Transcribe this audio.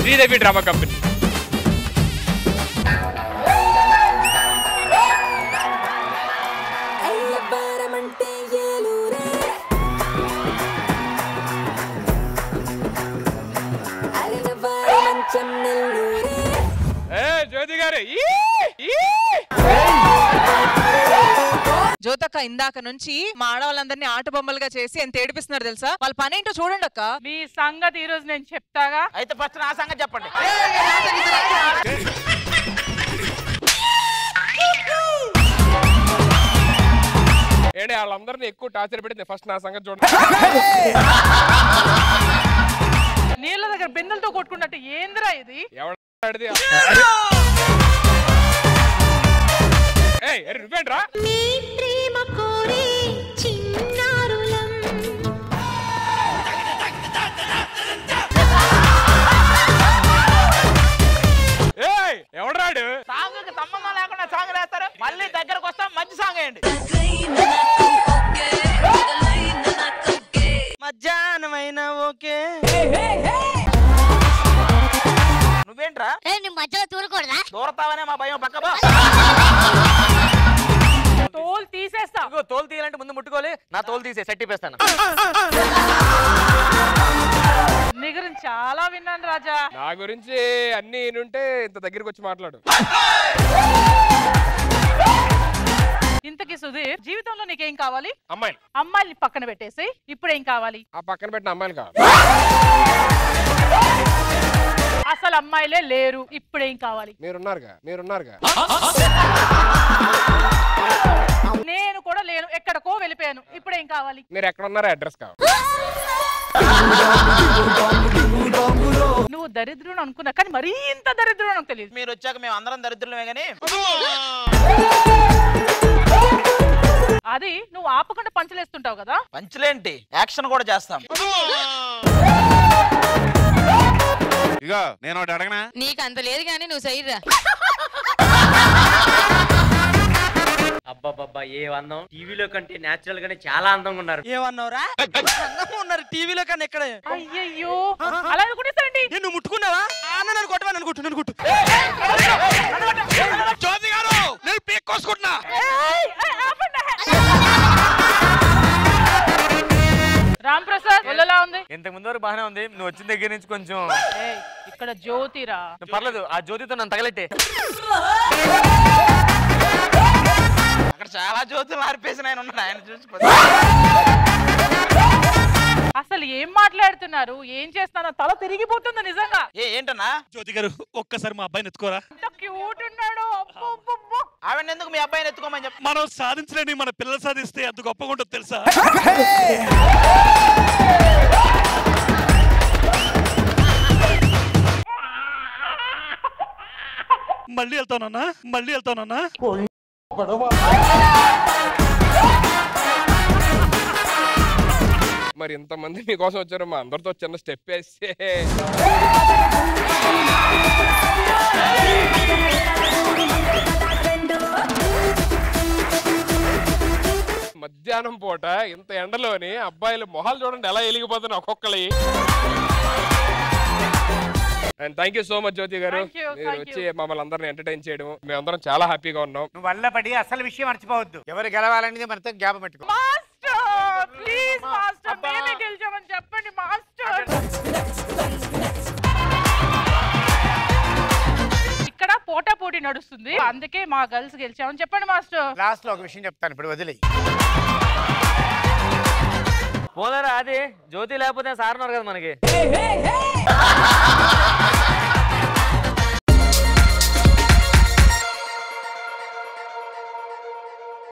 Sridevi drama company ఎల్లబారమంటే ఏలూరే అలనవారి మంచం నెల్లూరే ఏ జ్యోతి గారు ఈ! ఈ! జ్యోతక్క ఇందాక నుంచి మా ఆడవాళ్ళందరినీ ఆట బొమ్మలుగా చేసి ఎంత ఏడిపిస్తున్నారు తెలుసా వాళ్ళ పని ఏంటో చూడండి అక్క మీ సంగతి ఈ రోజు నేను చెప్తాగా అయితే ఫస్ట్ నా సంగతి చెప్పండి ఏంటి వాళ్ళందరినీ ఎక్కువ టార్చర్ పెడితే ఫస్ట్ నా సంగతి చూడండి నీళ్ళ దగ్గర బిందెలతో కొట్టుకున్నట్టు ఏందిరా ఇది ఎవడి ఏయ్ అరే నువ్వేంట్రా మీ ప్రేమ కోరే చిన్నారులం ఏయ్ ఎవడరాడు సాంగ్ కి సంబంధం లేకుండా సాంగ్ వేస్తారు మళ్ళీ దగ్గరకు వస్తాం మంచి సాంగ్ వేయండి మధ్యాహ్నమైన ఓకే నువ్వేంట్రా ఏ నువ్వు మధ్యలో తూరకూడదా దూరతావనే మా భయం పక్కబా తోలు తీసేస్తా ఇగో తోలు తీయాలంటే ముందు ముట్టుకోవాలి నా తోలు తీసే సెట్ ఇప్పేస్తాను నీ గురించి చాలా విన్నాను రాజా నా గురించి అన్ని ఉంటే ఇంత దగ్గరికి వచ్చి మాట్లాడు ఇంతకీ సుధీర్ జీవితంలో నీకేం కావాలి అమ్మాయిలు అమ్మాయిని పక్కన పెట్టేసి ఇప్పుడు ఏం కావాలి ఆ పక్కన పెట్టిన అమ్మాయిలు కావాలి అసలు అమ్మాయిలే లేరు ఇప్పుడు ఏం కావాలి మీరున్నారుగా మీరున్నారుగా నేను కూడా లేను ఎక్కడికో వెళ్ళిపోయాను ఇప్పుడు ఏం కావాలి మీరు ఎక్కడ ఉన్నారో అడ్రస్ కావాలి నువ్వు దరిద్రుడు అనుకున్నా కానీ మరీ ఇంత దరిద్రుడు నాకు తెలియదు మీరు వచ్చాక మేము అందరం దరిద్రులమే కానీ అది నువ్వు ఆపకుండా పంచలేస్తుంటావు కదా పంచులేంటి యాక్షన్ కూడా చేస్తాం ఇగో నేను ఒకటి అడగనా నీకు అంత లేదు కానీ నువ్వు సైడ్రా అబ్బాబ్బా ఏ అందం టీవీలో కంటే నేచురల్ గానే చాలా అందంగా ఉన్నారు ఏమన్నావురా అందంగా ఉన్నారు టీవీలో కన్నా ఇక్కడ అయ్యయ్యో అలా అనుకుంటేసండి నేను ముట్టుకున్నావా అన్న నన్ను కొట్టవా నన్ను కొట్టు నన్ను కొట్టు జ్యోతి గారు నేను పీక్ కోసుకుంటున్నా రామ్ ప్రసాద్ ఒళ్ళలా ఉంది ఇంతకు ముందు వరకు బాగానే ఉంది నువ్వు వచ్చిన దగ్గర నుంచి కొంచెం ఏయ్, ఇక్కడ జ్యోతిరా పర్లేదు ఆ జ్యోతితో నన్ను తగలెట్టే అక్కడ చాలా జ్యోతులు ఆర్పేసిన ఆయన ఉన్నాడు ఆయన చూసి అసలు ఏం మాట్లాడుతున్నారు ఏం చేస్తానో తల తిరిగిపోతుంది నిజంగా ఏ ఏంటన్నా జ్యోతి గారు ఒక్కసారి మా అబ్బాయిని ఎత్తుకోరా ఎంత క్యూట్ ఉన్నాడు అబ్బబ్బబ్బో. ఆవిడ ఎందుకు మీ అబ్బాయిని ఎత్తుకోమని చెప్పి మనం సాధించలేని మన పిల్లలు సాధిస్తే ఎంత గొప్పగా ఉంటుందో తెలుసా మళ్ళీ వెళ్తానన్నా మళ్ళీ వెళ్తానన్నా మరి ఇంతమంది మీకోసం వచ్చారు మా అందరితో చిన్న స్టెప్ వేస్తే మధ్యాహ్నం పూట ఇంత ఎండలోని అబ్బాయిలు మొహాలు చూడండి ఎలా ఎలిగిపోతున్నాయి ఒక్కొక్కరి and thank you so much Jyothi garu Thank you, మీరు thank వచ్చి మమ్మల్ని అందరిని ఎంటర్టైన్ చేయడం మేమందరం చాలా హ్యాపీగా ఉన్నాం నువ్వు వల్ల పడి అసలు విషయం మర్చిపోవద్దు ఎవరు గెలవాలనేది మనతో జ్ఞాపకం పెట్టుకో మాస్టర్ ప్లీజ్ మాస్టర్ మేమే గెలిచామని చెప్పండి మాస్టర్ ఇక్కడ పోటా పోటీ నడుస్తుంది అందుకే మా గర్ల్స్ గెలిచామని చెప్పండి మాస్టర్ లాస్ట్ లో ఒక విషయం చెప్తాను ఇప్పుడు వదిలే పోదారా అది జ్యోతి లేకపోతే సార్ ఉన్నారు కదా మనకి